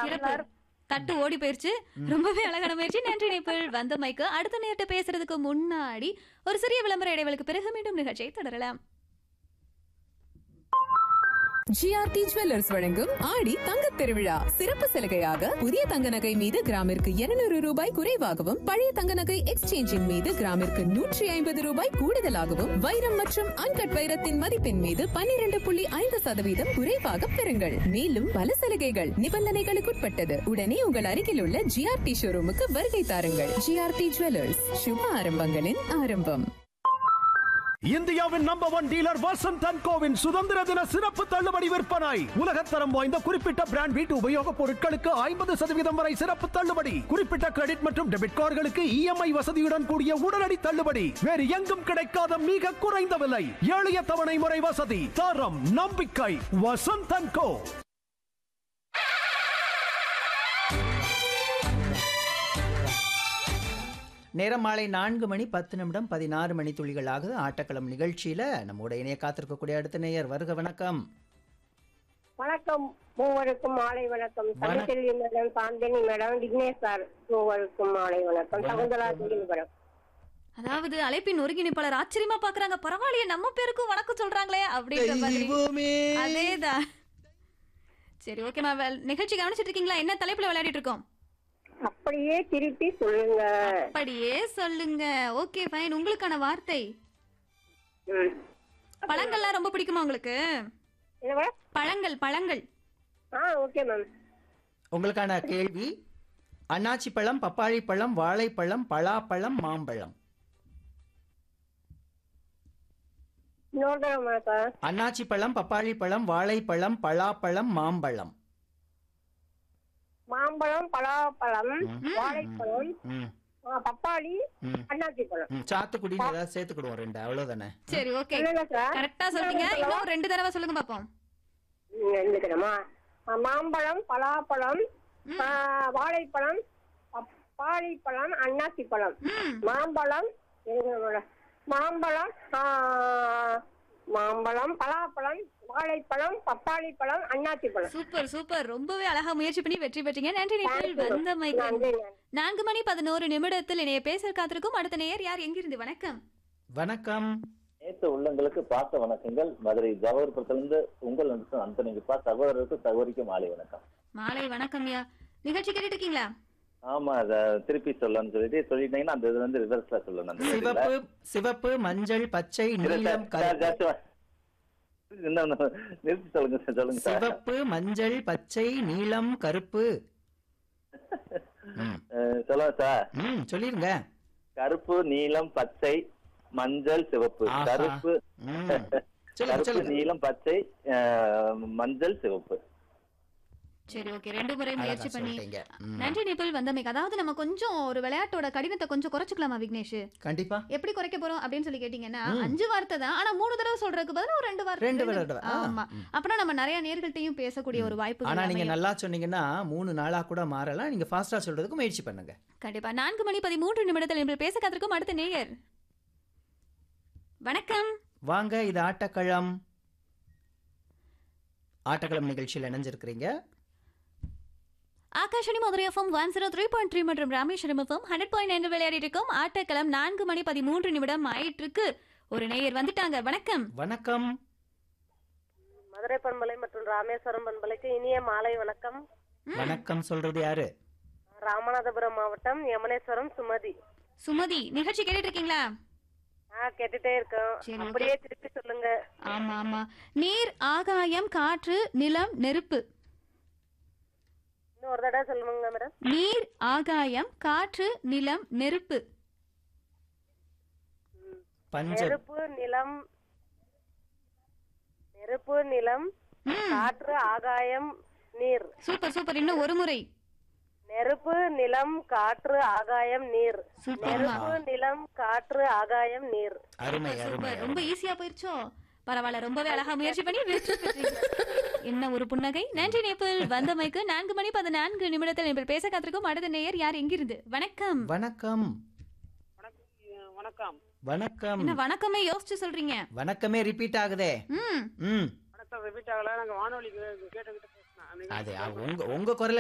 சிறப்பு தட்டு ஓடி போயிருச்சு ரொம்பவே அழகான முயற்சி நன்றி நேபிள் வந்த மைக்கு அடுத்த நேரத்தை பேசுறதுக்கு முன்னாடி ஒரு சிறிய விளம்பர இடைவெளிக்கு பிறகு மீண்டும் நிகழ்ச்சியை தொடரலாம் ஜிஆர்டி ஜுவல்லர்ஸ் வழங்கும் ஆடி தங்கத் திருவிழா சிறப்பு சலுகையாக புதிய தங்க நகை மீது கிராமிற்கு 200 ரூபாய் குறைவாகவும் பழைய தங்க நகை எக்ஸ்சேஞ்சின் மீது கிராமிற்கு நூற்றி ஐம்பது ரூபாய் கூடுதலாகவும் வைரம் மற்றும் அன்கட் வைரத்தின் மதிப்பின் மீது 12.5% புள்ளி ஐந்து சதவீதம் குறைவாக பெறுங்கள் மேலும் பல சலுகைகள் நிபந்தனைகளுக்குட்பட்டது உடனே உங்கள் அருகில் உள்ள ஜிஆர்டி ஷோரூமுக்கு வருகை தாருங்கள் ஜிஆர்டி ஜுவல்லர்ஸ் சுப ஆரம்பங்களின் ஆரம்பம் இந்தியாவின் number one dealer Vasanth and கோவின் சுதந்திர தின சிறப்பு தள்ளுபடி விற்பனை உலகத்தரம் வாய்ந்த குறிப்பிட்ட பிராண்ட் வீட்டு உபயோகப் பொருட்களுக்கு ஐம்பது சதவீதம் வரை சிறப்பு தள்ளுபடி குறிப்பிட்ட கிரெடிட் மற்றும் டெபிட் கார்டுகளுக்கு இஎம்ஐ வசதியுடன் கூடிய உடனடி தள்ளுபடி வேறு எங்கும் கிடைக்காத மிக குறைந்த விலை எளிய தவணை முறை வசதி தரம் நம்பிக்கை வசந்த் அண்ட் கோ நேரம் மாலை நான்கு மணி பத்து நிமிடம் பதினாறு மணி துளிகள் ஆகுது ஆட்டக்களம் நிகழ்ச்சியில நம்மோட இணைய காத்திருக்கக்கூடிய அடுத்த நேயர் வருக வணக்கம் வணக்கம் மூவருக்கும் மாலை வணக்கம் Tamilselvi madam Chandini madam Vignesh sir மூவருக்கும் மாலை வணக்கம் சகுந்தலா தேவி மேடம் அதாவது அழைப்பின் ஒருங்கிணைப்பாளர் ஆச்சரியமா பாக்குறாங்க பரவாயில்லையே நம்ம பேருக்கும் வணக்கம் சொல்றாங்களே அப்படின்ற மாதிரி அதேதான் சரி ஓகேமா நிகழ்ச்சி கவனிச்சிட்டு இருக்கீங்களா என்ன தலைப்புல விளையாடிட்டு இருக்கோம் அப்படியே திருப்பி சொல்லுங்க அப்படியே சொல்லுங்க ஓகே ஃபைன் உங்களுக்கான வார்த்தை ம். பழங்கள்லாம் ரொம்ப பிடிக்குமா உங்களுக்கு என்ன மேடம் பழங்கள் பழங்கள் ஆ ஓகே மேம் உங்களுக்கான கேள்வி அன்னாச்சி பழம் பப்பாளி பழம் வாழைப்பழம் பலாப்பழம் மாம்பழம் இன்னொரு தடவை வணக்கம் அன்னாச்சி பழம் பப்பாளி பழம் வாழைப்பழம் பலாப்பழம் மாம்பழம் மாம்பழம் பலாப்பழம் வாழைப்பழம் ம், ஆ, பப்பாளி ம், அன்னாச்சி பழம் ம். சாத்துக்குடின்னு ஏதாவது சேர்த்துக்கிடுவோம் ரெண்டு அவ்வளவுதானே சரி ஓகே என்னங்க சார் கரெக்டா சொல்றீங்க இன்னும் ரெண்டு தடவை சொல்லுங்க பாப்போம் ம், எழுதுக்கிறேமா ஆ, மாம்பழம் பலாப்பழம் ஆ, வாழைப்பழம் பப்பாளி பழம் அன்னாசி பழம் ம் மாம்பழம் எழுதுங்க மேடம் மாம்பழம் ஆ, மாம்பழம் பலாப்பழம் வாழைப்பழம் பப்பாளி பழம் அன்னாசி பழம் சூப்பர் சூப்பர் ரொம்பவே அழகா முயற்சி பண்ணி வெற்றி பெற்றீங்க நன்றி நேபிள் Thank you. வந்த மைக்கு நன்றி நன்றி. நான்கு மணி பதினோரு நிமிடத்தில் இணைய பேச காத்திருக்கும் அடுத்த நேயர் யார் எங்கிருந்து வணக்கம் வணக்கம் நேற்று உள்ளங்களுக்கு பார்த்த வணக்கங்கள் மதுரை ஜவஹர்புரத்திலிருந்து உங்கள் நண்பன் அந்தனிக்குப்பா சகோதரருக்கு சகோதரிக்கு மாலை வணக்கம் மாலை வணக்கம் யா நிகழ்ச்சி கேட்டுட்டு இருக்கீங்களா ஆமா அத திருப்பி சொல்லணும்னு சொல்லிட்டு சொல்லிட்டீங்கன்னா அந்த இது வந்து ரிவர்ஸ்ல சொல்லணும் அந்த இதுல. சிவப்பு சிவப்பு மஞ்சள் பச்சை இல்ல நீலம் சார், சார், கருப்பு சார், இன்னும் நிறுத்தி சொல்லுங்க சார், சொல்லுங்க சார் சிவப்பு மஞ்சள் பச்சை நீலம் கருப்பு ம், அஹ், சொல்லுங்க சார் ம் சொல்லிருங்க கருப்பு நீலம் பச்சை மஞ்சள் சிவப்பு ஆஹா. கருப்பு ம். சொல்லுங்க கருப்பு சொல்லுங்க நீலம் பச்சை அஹ், மஞ்சள் சிவப்பு சரி ஓகே ரெண்டு முறை அழகா முயற்சி பண்ணி சொல்லிட்டீங்க. ம். நன்றி நிபிள் வந்தமைக்கு அதாவது நம்ம கொஞ்சம் ஒரு விளையாட்டோட கடினத்தை கொஞ்சம் குறைச்சிக்கலாமா விக்னேஷ் கண்டிப்பா எப்படி குறைக்க போறோம் அப்படின்னு சொல்லி கேட்டீங்கன்னா அஞ்சு வார்த்தை தான் ஆனா மூணு தடவை சொல்றதுக்கு பதிலா ஒரு ரெண்டு வார்த்தை ரெண்டு தடவை. ஆ, ஆமா ம். அப்பனா நம்ம நிறைய நேர்கள்ட்டையும் பேசக்கூடிய ஒரு வாய்ப்பு ஆனா நீங்க நல்லா சொன்னீங்கன்னா மூணு நாளா கூட மாறலாம் நீங்க ஃபாஸ்டா சொல்றதுக்கு முயற்சி பண்ணுங்க கண்டிப்பா நான்கு மணி பதிமூன்று நிமிடத்தில் நீங்கள் பேச காத்திருக்கும் அடுத்த நேயர் வணக்கம் வாங்க இது ஆட்டக்களம் ஆட்டக்களம் நிகழ்ச்சியில் இணைஞ்சிருக்கிறீங்க Akashvani Madurai FM one zero three point three மற்றும் Rameswaram FM hundred point nine விளையாடி இருக்கும் ஆட்டக்களம் நான்கு மணி பதிமூன்று நிமிடம் ஆயிட்டு இருக்கு ஒரு நேயர் வந்துட்டாங்க வணக்கம் வணக்கம் மதுரை பண்பலை மற்றும் ராமேஸ்வரம் பண்பலைக்கு இனிய மாலை வணக்கம் வணக்கம் சொல்றது யாரு ராமநாதபுரம் மாவட்டம் யமனேஸ்வரம் சுமதி சுமதி நிகழ்ச்சி கேட்டுட்டு இருக்கீங்களா ஆ கேட்டுட்டே இருக்கோம் சரி, okay. அப்படியே திருப்பி சொல்லுங்க ஆமா ஆமா நீர் ஆகாயம் காற்று நிலம் நெருப்பு இன்னும் ஒரு தடவை சொல்லுங்க மேடம் நீர் ஆகாயம் காற்று நிலம் நெருப்பு பஞ்ச நெருப்பு நிலம் நெருப்பு நிலம் ம், காற்று ஆகாயம் நீர் சூப்பர் சூப்பர் இன்னும் ஒரு முறை நெருப்பு நிலம் காற்று ஆகாயம் நீர் சூப்பர் நெருப்பு நிலம் காற்று ஆகாயம் நீர் அருமை அருமை சூப்பர் ரொம்ப ஈஸியா போயிருச்சோ பரவாயில்ல ரொம்பவே அழகா முயற்சி பண்ணி வெற்றி பெற்றீங்க. என்ன ஒரு புன்னகை நன்றி நேபிள் வந்தமைக்கு நான்கு மணி பதினான்கு நிமிடத்தில் நேபிள் பேச காத்திருக்கும் அடுத்த நேயர் யார் எங்கிருந்து வணக்கம் வணக்கம் வணக்கம் வணக்கம் என்ன வணக்கமே யோசிச்சு சொல்றீங்க வணக்கமே ரிப்பீட் ஆகுதே ம் ம் வணக்கம் ரிப்பீட் ஆகல நாங்க வானொலி கேட்டுக்கிட்டு பேசினேன் அது உங்க உங்க குரல்